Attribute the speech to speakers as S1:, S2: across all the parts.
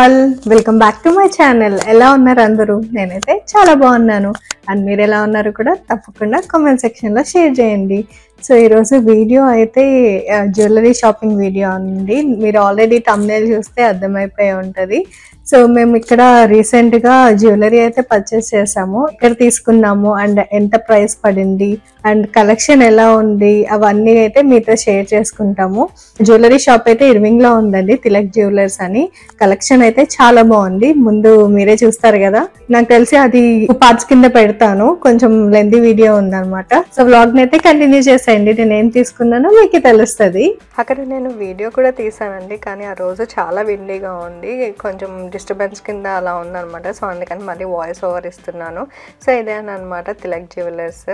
S1: All welcome back to my channel ఎలా ఉన్నారు అందరూ నేనైతే చాలా బాగున్నాను అండ్ మీరు ఎలా ఉన్నారు కూడా తప్పకుండా కామెంట్ సెక్షన్ లో షేర్ చేయండి సో ఈరోజు వీడియో అయితే జ్యువెలరీ షాపింగ్ వీడియో అండి మీరు ఆల్రెడీ తమ్నేల్ చూస్తే అర్థమైపోయి ఉంటుంది సో మేము ఇక్కడ రీసెంట్ గా జ్యువెలరీ అయితే పర్చేస్ చేసాము ఇక్కడ తీసుకున్నాము అండ్ ఎంత ప్రైస్ పడింది అండ్ కలెక్షన్ ఎలా ఉంది అవన్నీ అయితే మీతో షేర్ చేసుకుంటాము జ్యువెలరీ షాప్ అయితే ఇర్వింగ్ లో ఉందండి తిలక్ జ్యువెలర్స్ అని కలెక్షన్ అయితే చాలా బాగుంది ముందు మీరే చూస్తారు కదా నాకు తెలిసి అది పార్ట్స్ కింద పెడతాను కొంచెం లెంది వీడియో ఉందన్నమాట సో వ్లాగ్ అయితే కంటిన్యూ చేసేయండి నేను ఏం తీసుకున్నానో మీకు తెలుస్తుంది అక్కడ నేను వీడియో కూడా తీసానండి కానీ ఆ రోజు చాలా విండీగా ఉంది కొంచెం డిస్టర్బెన్స్ కింద అలా ఉందన్నమాట సో అందుకని మళ్ళీ వాయిస్ ఓవర్ ఇస్తున్నాను సో ఇదేనమాట తిలక్ జ్యువెలర్స్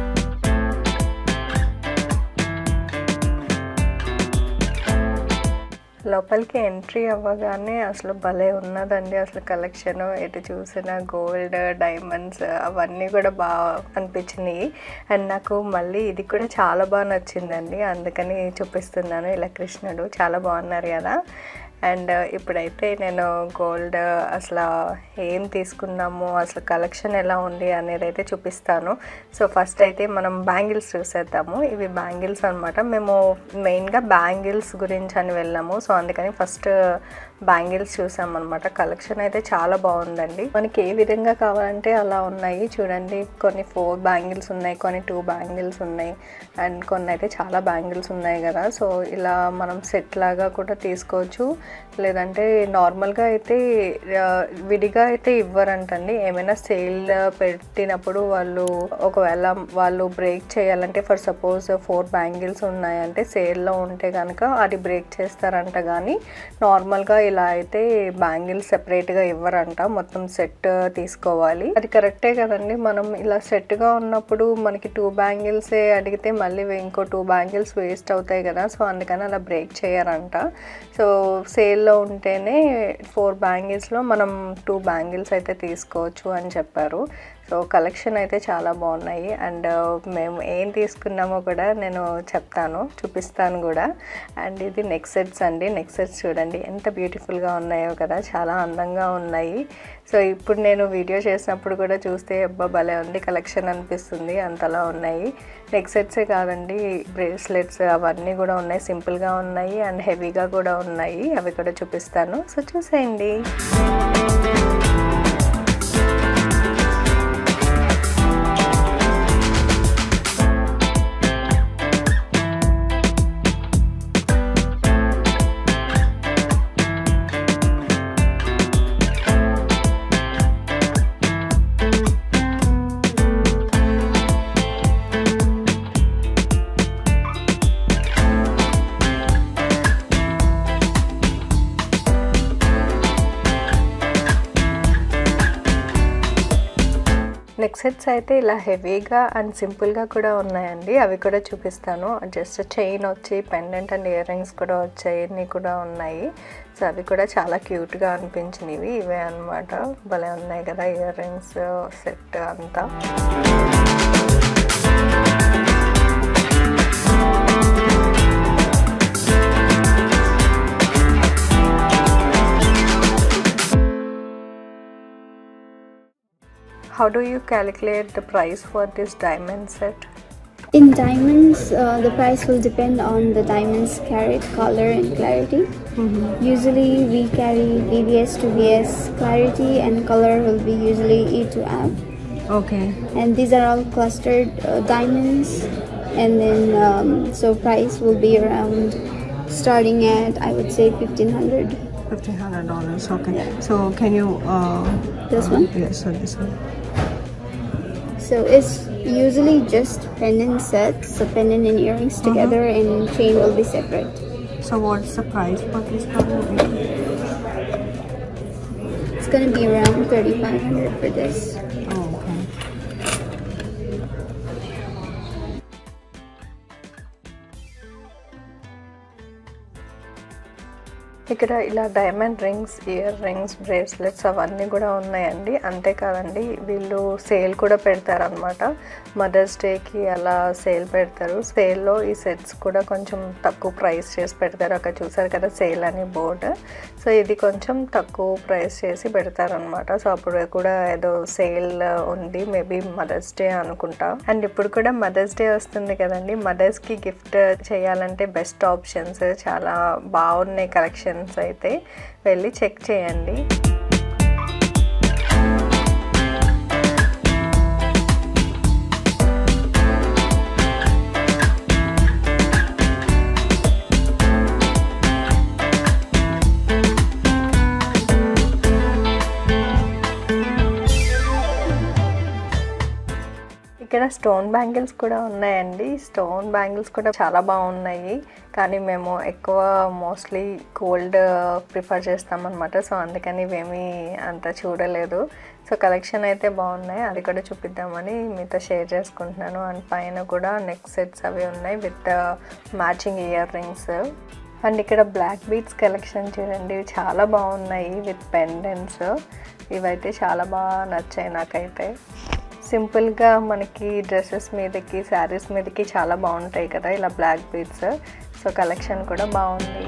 S1: లోపలికి ఎంట్రీ అవ్వగానే అసలు భలే ఉన్నదండి అసలు కలెక్షన్ ఎటు చూసిన గోల్డ్ డైమండ్స్ అవన్నీ కూడా బాగా అనిపించినాయి అండ్ నాకు మళ్ళీ ఇది కూడా చాలా బాగా నచ్చిందండి అందుకని చూపిస్తున్నాను ఇలా కృష్ణుడు చాలా బాగున్నారు కదా అండ్ ఇప్పుడైతే నేను గోల్డ్ అసలు ఏం తీసుకున్నాము అసలు కలెక్షన్ ఎలా ఉంది అనేది అయితే చూపిస్తాను సో ఫస్ట్ అయితే మనం బ్యాంగిల్స్ చూసేద్దాము ఇవి బ్యాంగిల్స్ అనమాట మేము మెయిన్గా బ్యాంగిల్స్ గురించి అని వెళ్ళాము సో అందుకని ఫస్ట్ బ్యాంగిల్స్ చూసామన్నమాట కలెక్షన్ అయితే చాలా బాగుందండి మనకి ఏ విధంగా కావాలంటే అలా ఉన్నాయి చూడండి కొన్ని ఫోర్ బ్యాంగిల్స్ ఉన్నాయి కొన్ని టూ బ్యాంగిల్స్ ఉన్నాయి అండ్ కొన్ని అయితే చాలా బ్యాంగిల్స్ ఉన్నాయి కదా సో ఇలా మనం సెట్ లాగా కూడా తీసుకోవచ్చు లేదంటే నార్మల్గా అయితే ఆ, విడిగా అయితే ఇవ్వరంటండి ఏమైనా సేల్ పెట్టినప్పుడు వాళ్ళు ఒకవేళ వాళ్ళు బ్రేక్ చేయాలంటే ఫర్ సపోజ్ ఫోర్ బ్యాంగిల్స్ ఉన్నాయంటే సేల్లో ఉంటే కనుక అది బ్రేక్ చేస్తారంట కానీ నార్మల్గా ఇలా అయితే బ్యాంగిల్స్ సెపరేట్గా ఇవ్వరంట మొత్తం సెట్ తీసుకోవాలి అది కరెక్టే కదండి మనం ఇలా సెట్గా ఉన్నప్పుడు మనకి టూ బ్యాంగిల్సే అడిగితే మళ్ళీ ఇంకో టూ బ్యాంగిల్స్ వేస్ట్ అవుతాయి కదా సో అందుకని అలా బ్రేక్ చేయరంట సో సేల్లో ఉంటేనే ఫోర్ బ్యాంగిల్స్లో మనం టూ బ్యాంగిల్స్ అయితే తీసుకోవచ్చు అని చెప్పారు సో కలెక్షన్ అయితే చాలా బాగున్నాయి అండ్ మేము ఏం తీసుకున్నామో కూడా నేను చెప్తాను చూపిస్తాను కూడా అండ్ ఇది నెక్ సెట్స్ అండి నెక్ సెట్స్ చూడండి ఎంత బ్యూటిఫుల్గా ఉన్నాయో కదా చాలా అందంగా ఉన్నాయి సో ఇప్పుడు నేను వీడియో చేసినప్పుడు కూడా చూస్తే అబ్బా భలే ఉంది కలెక్షన్ అనిపిస్తుంది అంతలా ఉన్నాయి నెక్ సెట్సే కాదండి బ్రేస్లెట్స్ అవన్నీ కూడా ఉన్నాయి సింపుల్గా ఉన్నాయి అండ్ హెవీగా కూడా ఉన్నాయి అవి కూడా చూపిస్తాను సో చూసేయండి నెక్ సెట్స్ అయితే ఇలా హెవీగా అండ్ సింపుల్గా కూడా ఉన్నాయండి అవి కూడా చూపిస్తాను జస్ట్ చైన్ వచ్చి పెండెంట్ అండ్ ఇయర్ రింగ్స్ కూడా వచ్చాయి ఇన్ని కూడా ఉన్నాయి సో అవి కూడా చాలా క్యూట్గా అనిపించినవి ఇవే అనమాట భలే ఉన్నాయి కదా ఇయర్ రింగ్స్ సెట్ అంతా How do you calculate the price for this diamond set?
S2: In diamonds, uh, the price will depend on the diamond's carat, color, and clarity. Usually, we carry VVS to VS clarity, and color will be usually E to F.
S1: Okay.
S2: And these are all clustered uh, diamonds, and then um, so price will be around starting at I would say fifteen hundred.
S1: Fifteen hundred dollars. Okay. So can you? Uh,
S2: This
S1: uh,
S2: one?
S1: Yes. So this one.
S2: So it's usually just pendant sets, so pendant and earrings together, and chain will be separate.
S1: So what's the price for this one?
S2: It's gonna be around thirty five hundred for this.
S1: Oh, okay. ఇక్కడ ఇలా diamond rings earrings bracelets అవన్నీ కూడా ఉన్నాయండి అంతేకాదండి వీళ్ళు sale కూడా పెడతారనమాట mothers డేకి అలా సేల్ పెడతారు సేల్లో ఈ సెట్స్ కూడా కొంచెం తక్కువ ప్రైస్ చేసి పెడతారు అక్కడ చూసారు కదా సేల్ అని బోర్డు సో ఇది కొంచెం తక్కువ ప్రైస్ చేసి పెడతారనమాట సో అప్పుడు కూడా ఏదో సేల్ ఉంది మేబీ మదర్స్ డే అనుకుంటా అండ్ ఇప్పుడు కూడా మదర్స్ డే వస్తుంది కదండి మదర్స్కి గిఫ్ట్ చేయాలంటే బెస్ట్ ఆప్షన్స్ చాలా బాగున్నాయి కలెక్షన్స్ అయితే వెళ్ళి చెక్ చేయండి ఇక్కడ స్టోన్ బ్యాంగిల్స్ కూడా ఉన్నాయండి స్టోన్ బ్యాంగిల్స్ కూడా చాలా బాగున్నాయి కానీ మేము ఎక్కువ మోస్ట్లీ గోల్డ్ ప్రిఫర్ చేస్తామన్నమాట సో అందుకని ఇవేమీ అంత చూడలేదు సో కలెక్షన్ అయితే బాగున్నాయి అది కూడా చూపిద్దామని మీతో షేర్ చేసుకుంటున్నాను అండ్ పైన కూడా నెక్ సెట్స్ అవి ఉన్నాయి with matching earrings and ఇక్కడ బ్లాక్ బీట్స్ కలెక్షన్ చూడండి ఇవి చాలా బాగున్నాయి విత్ పెండెంట్స్ ఇవైతే చాలా బాగా నచ్చాయి నాకైతే సింపుల్గా మనకి డ్రెస్సెస్ మీదకి శారీస్ మీదకి చాలా బాగుంటాయి కదా ఇలా బ్లాక్ బీడ్స్ సో కలెక్షన్ కూడా బాగుంది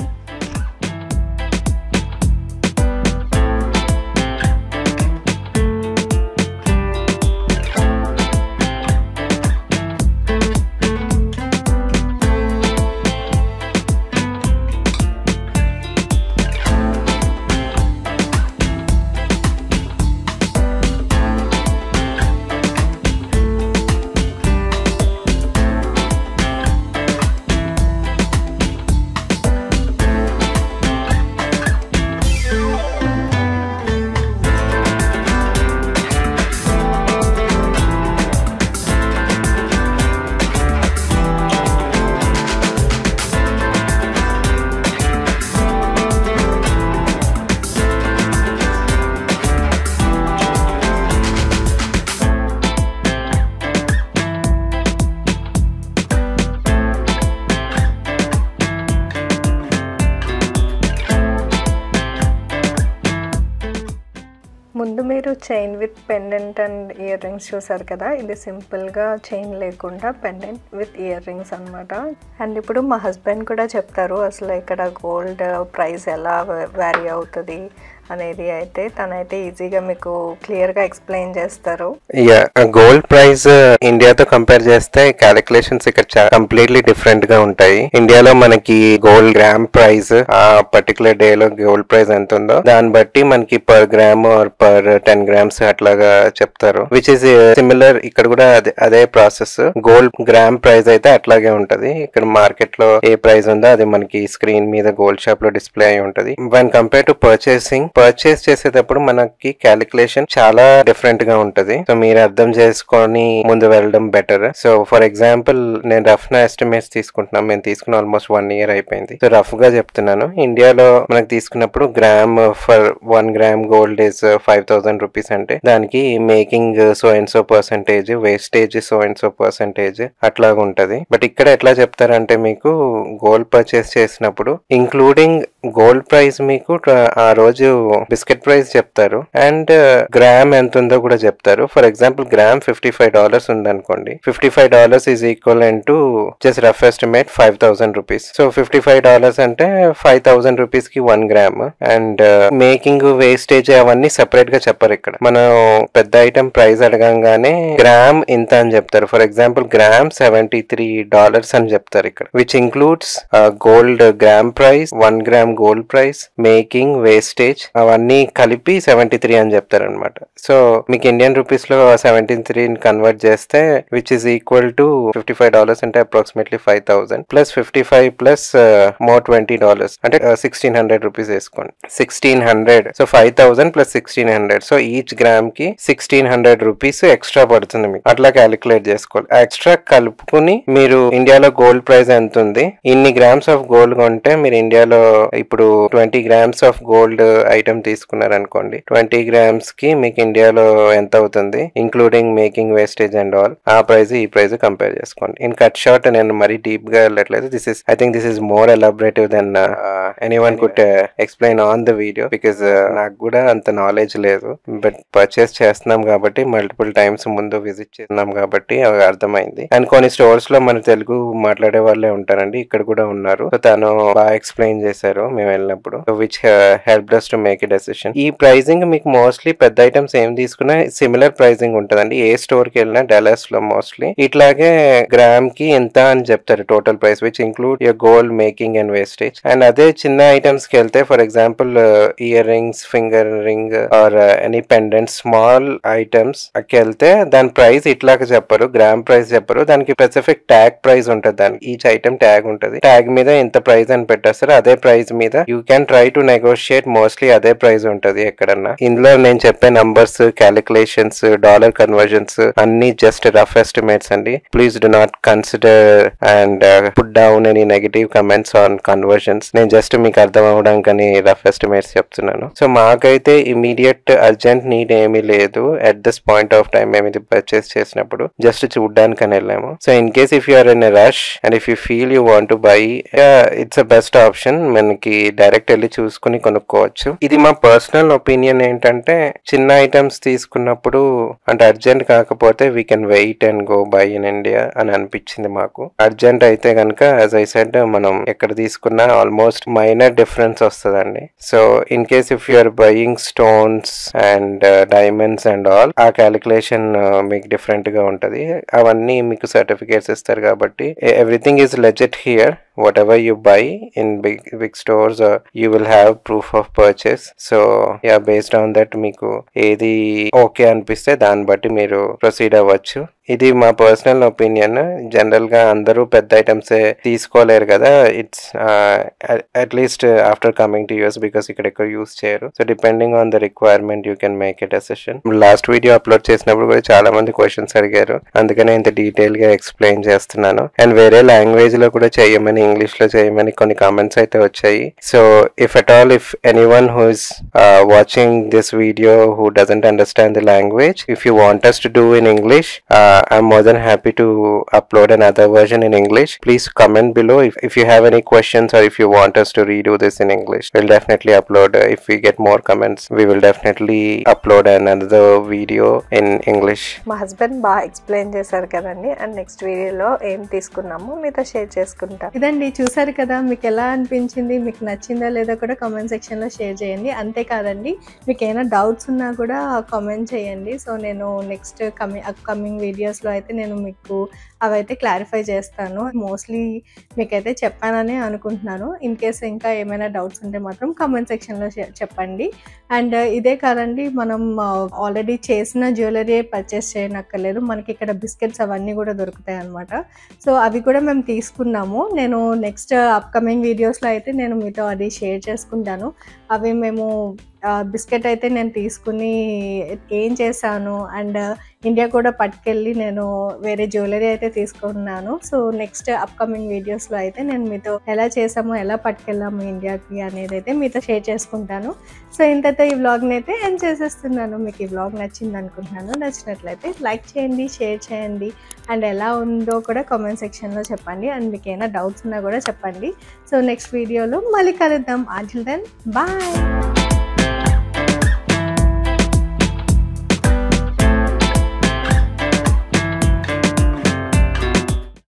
S1: ముందు మీరు chain with pendant and earrings చూసారు కదా ఇది సింపుల్గా చైన్ లేకుండా పెండెంట్ విత్ ఇయర్ రింగ్స్ అనమాట అండ్ ఇప్పుడు మా హస్బెండ్ కూడా చెప్తారు అసలు ఇక్కడ గోల్డ్ ప్రైస్ ఎలా వ్యారీ అవుతుంది అనేది అయితే తనైతే ఈజీగా మీకు క్లియర్గా ఎక్స్ప్లెయిన్ చేస్తారు
S3: యా గోల్డ్ ప్రైస్ ఇండియాతో కంపేర్ చేస్తే క్యాలిక్యులేషన్స్ ఇక్కడ కంప్లీట్లీ డిఫరెంట్ గా ఉంటాయి ఇండియాలో మనకి గోల్డ్ గ్రామ్ ప్రైస్ ఆ పర్టికులర్ డే లో గోల్డ్ ప్రైస్ ఎంత ఉందో దాన్ని బట్టి మనకి per gram or per ten grams అట్లాగా చెప్తారు విచ్ ఇస్ సిమిలర్ ఇక్కడ కూడా అదే అదే ప్రాసెస్ గోల్డ్ గ్రామ్ ప్రైస్ అయితే అట్లాగే ఉంటది ఇక్కడ మార్కెట్ లో ఏ ప్రైస్ ఉందో అది మనకి స్క్రీన్ మీద గోల్డ్ షాప్ లో డిస్ప్లే అయి ఉంటది one compare to purchasing purchase చేసేటప్పుడు మనకి క్యాలిక్యులేషన్ చాలా డిఫరెంట్ గా ఉంటది సో మీరు అర్థం చేసుకొని ముందు వెళ్ళడం బెటర్ సో ఫర్ ఎగ్జాంపుల్ నేను రఫ్ నా ఎస్టిమేట్స్ తీసుకుంటున్నాను మేము తీసుకున్న ఆల్మోస్ట్ వన్ ఇయర్ అయిపోయింది సో రఫ్ గా చెప్తున్నాను ఇండియాలో మనకు తీసుకున్నప్పుడు gram for one gram gold is five thousand rupees అంటే దానికి making so and so percentage wastage so and so percentage అట్లాగా ఉంటది బట్ ఇక్కడ ఎట్లా చెప్తారంటే మీకు గోల్డ్ పర్చేస్ చేసినప్పుడు ఇంక్లూడింగ్ గోల్డ్ ప్రైస్ మీకు ఆ రోజు బిస్కెట్ ప్రైస్ చెప్తారు అండ్ గ్రామ్ ఎంత ఉందో కూడా చెప్తారు for example gram fifty five dollars ఉందనుకోండి fifty five dollars is equal to just rough estimate five thousand rupees so fifty five dollars అంటే ఫైవ్ థౌసండ్ రూపీస్ కి one gram and making wastage అవన్నీ separate గా చెప్పరు ఇక్కడ మనం పెద్ద item price అడగంగానే గ్రామ్ ఇంత అని చెప్తారు for example gram seventy three dollars అని చెప్తారు ఇక్కడ which includes gold gram price one gram gold price making wastage అవన్నీ కలిపి సెవెంటీ త్రీ అని చెప్తారనమాట సో మీకు ఇండియన్ రూపీస్ లో సెవెంటీ త్రీ కన్వర్ట్ చేస్తే which is equal to fifty five dollars అంటే approximately five thousand plus fifty five plus more twenty dollars అంటే sixteen hundred rupees వేసుకోండి sixteen hundred so five thousand plus sixteen hundred so each gram కి sixteen hundred rupees extra పడుతుంది మీకు అట్లా calculate చేసుకోవాలి extra కలుపుకుని మీరు ఇండియాలో గోల్డ్ ప్రైస్ ఎంత ఉంది ఇన్ని గ్రామ్స్ ఆఫ్ గోల్డ్ కొంటే మీరు ఇండియాలో ఇప్పుడు twenty grams of gold item తీసుకున్నారనుకోండి ట్వంటీ గ్రామ్స్ కి మీకు ఇండియాలో ఎంత అవుతుంది including making wastage and all ఆ ప్రైస్ ఈ ప్రైస్ కంపేర్ చేసుకోండి ఇన్ కట్ షార్ట్ నేను మరీ డీప్ గా వెళ్ళట్లేదు this is I think this is more elaborative then anyone could explain on the video because నాకు కూడా అంత నాలెడ్జ్ లేదు బట్ పర్చేస్ చేస్తున్నాం కాబట్టి మల్టిపుల్ టైమ్స్ ముందు విజిట్ చేస్తున్నాం కాబట్టి అవి అర్థమైంది అండ్ కొన్ని స్టోర్స్ లో మన తెలుగు మాట్లాడే వాళ్ళే ఉంటారండి ఇక్కడ కూడా ఉన్నారు సో తను బాగా ఎక్స్ప్లెయిన్ చేశారు మేము వెళ్ళినప్పుడు which help does to make a decision ఈ ప్రైసింగ్ మీకు మోస్ట్లీ పెద్ద ఐటమ్స్ ఏం తీసుకున్నా సిమిలర్ ప్రైసింగ్ ఉంటుందండి ఏ స్టోర్ కి వెళ్ళినా డెలాస్ లో మోస్ట్లీ ఇట్లాగే గ్రామ్ కి ఎంత అని చెప్తారు total price which include your gold making and wastage and అదే చిన్న ఐటమ్స్ కి వెళ్తే for example earrings finger ring or any pendant small items కి వెళ్తే దాని ప్రైస్ ఇట్లాగా చెప్పరు గ్రామ్ ప్రైస్ చెప్పరు దానికి స్పెసిఫిక్ ట్యాగ్ ప్రైస్ ఉంటుంది దానికి ఈచ్ ఐటమ్ ట్యాగ్ ఉంటుంది ట్యాగ్ మీద ఇంత ప్రైస్ అని పెట్టేస్తారు అదే ప్రైస్ మీద you can try to negotiate mostly అదే ప్రైస్ ఉంటుంది ఎక్కడన్నా ఇందులో నేను చెప్పే నంబర్స్ క్యాలిక్యులేషన్స్ డాలర్ కన్వర్జన్స్ అన్ని జస్ట్ రఫ్ ఎస్టిమేట్స్ అండి please do not consider and put down any negative comments on conversions నేను జస్ట్ మీకు అర్థం అవ్వడానికని రఫ్ ఎస్టిమేట్స్ చెప్తున్నాను సో మాకైతే ఇమీడియట్ అర్జెంట్ నీడ్ ఏమీ లేదు at this point of time మేము ఇది పర్చేస్ చేసినప్పుడు జస్ట్ చూడడానికి అని వెళ్ళాము so in case if you're in rush and if you feel you want to buy it's a best option మనకి డైరెక్ట్ వెళ్ళి చూసుకుని కొనుక్కోవచ్చు ఇది మా పర్సనల్ ఒపీనియన్ ఏంటంటే చిన్న ఐటమ్స్ తీసుకున్నప్పుడు అంటే అర్జెంట్ కాకపోతే we can wait and go buy in India అని అనిపించింది మాకు అర్జెంట్ అయితే కనుక యాజ్ ఐ సెడ్ మనం ఎక్కడ తీసుకున్నా ఆల్మోస్ట్ మైనర్ డిఫరెన్స్ వస్తుందండి so in case if you are buying stones and diamonds and all ఆ క్యాలిక్యులేషన్ మీకు డిఫరెంట్ గా ఉంటది అవన్నీ మీకు సర్టిఫికేట్స్ ఇస్తారు కాబట్టి everything is legit here whatever you buy in big big stores uh, you will have proof of purchase so yeah based on that మీకు ఏది ఓకే అనిపిస్తే దాన్ని బట్టి మీరు ప్రొసీడ్ అవ్వచ్చు ఇది మా పర్సనల్ ఒపీనియన్ జనరల్ గా అందరూ పెద్ద ఐటమ్స్ తీసుకోలేరు కదా it's at least after coming to US because ఇక్కడ ఎక్కువ యూస్ చేయరు so depending on the requirement you can make a decision last video upload చేసినప్పుడు కూడా చాలా మంది క్వశ్చన్స్ అడిగారు అందుకనే ఇంత డీటెయిల్ గా ఎక్స్ప్లెయిన్ చేస్తున్నాను అండ్ వేరే లాంగ్వేజ్ లో కూడా చేయమని ఇంగ్లీష్ లో చేయమని కొన్ని కామెంట్స్ అయితే వచ్చాయి so if at all if any one who is watching this video who doesn't understand the language if you want us to do in English, uh, I'm more than happy to upload another version in English. Please comment below if, if you have any questions or if you want us to redo this in English. We'll definitely upload. Uh, if we get more comments, we will definitely upload another video in English.
S1: మా husband బాగా explain చేశారు కదండి and next వీడియోలో ఏం తీసుకున్నామో మీతో share చేసుకుంటాం ఇదండి చూసారు కదా మీకు ఎలా అనిపించింది మీకు నచ్చిందా లేదా కూడా కామెంట్ సెక్షన్లో షేర్ చేయండి అంతేకాదండి మీకు ఏమైనా డౌట్స్ ఉన్నా కూడా కామెంట్ చేయండి సో నేను నెక్స్ట్ కమింగ్ అప్కమింగ్ వీడియోస్లో అయితే నేను మీకు అవైతే క్లారిఫై చేస్తాను మోస్ట్లీ మీకైతే చెప్పానని అనుకుంటున్నాను ఇన్ కేస్ ఇంకా ఏమైనా డౌట్స్ ఉంటే మాత్రం కామెంట్ సెక్షన్లో చెప్పండి అండ్ ఇదే కాదండి మనం ఆల్రెడీ చేసిన జ్యువెలరీ పర్చేస్ చేయనక్కర్లేదు మనకి ఇక్కడ బిస్కెట్స్ అవన్నీ కూడా దొరుకుతాయి అనమాట సో అవి కూడా మేము తీసుకున్నాము నేను నెక్స్ట్ అప్కమింగ్ వీడియోస్లో అయితే నేను మీతో అది షేర్ చేసుకుంటాను అవి మేము బిస్కెట్ అయితే నేను తీసుకుని ఏం చేశాను అండ్ ఇండియా కూడా పట్టుకెళ్ళి నేను వేరే జ్యువెలరీ అయితే తీసుకున్నాను సో నెక్స్ట్ అప్కమింగ్ వీడియోస్లో అయితే నేను మీతో ఎలా చేసామో ఎలా పట్టుకెళ్ళాము ఇండియాకి అనేది అయితే మీతో షేర్ చేసుకుంటాను సో ఇంతతో ఈ వ్లాగ్ని అయితే ఎండ్ చేసేస్తున్నాను మీకు ఈ వ్లాగ్ నచ్చింది అనుకుంటున్నాను నచ్చినట్లయితే లైక్ చేయండి షేర్ చేయండి అండ్ ఎలా ఉందో కూడా కామెంట్ సెక్షన్లో చెప్పండి అండ్ మీకు ఏమైనా డౌట్స్ ఉన్నా కూడా చెప్పండి సో నెక్స్ట్ వీడియోలో మళ్ళీ కలుద్దాం అంటిల్ దెన్ బాయ్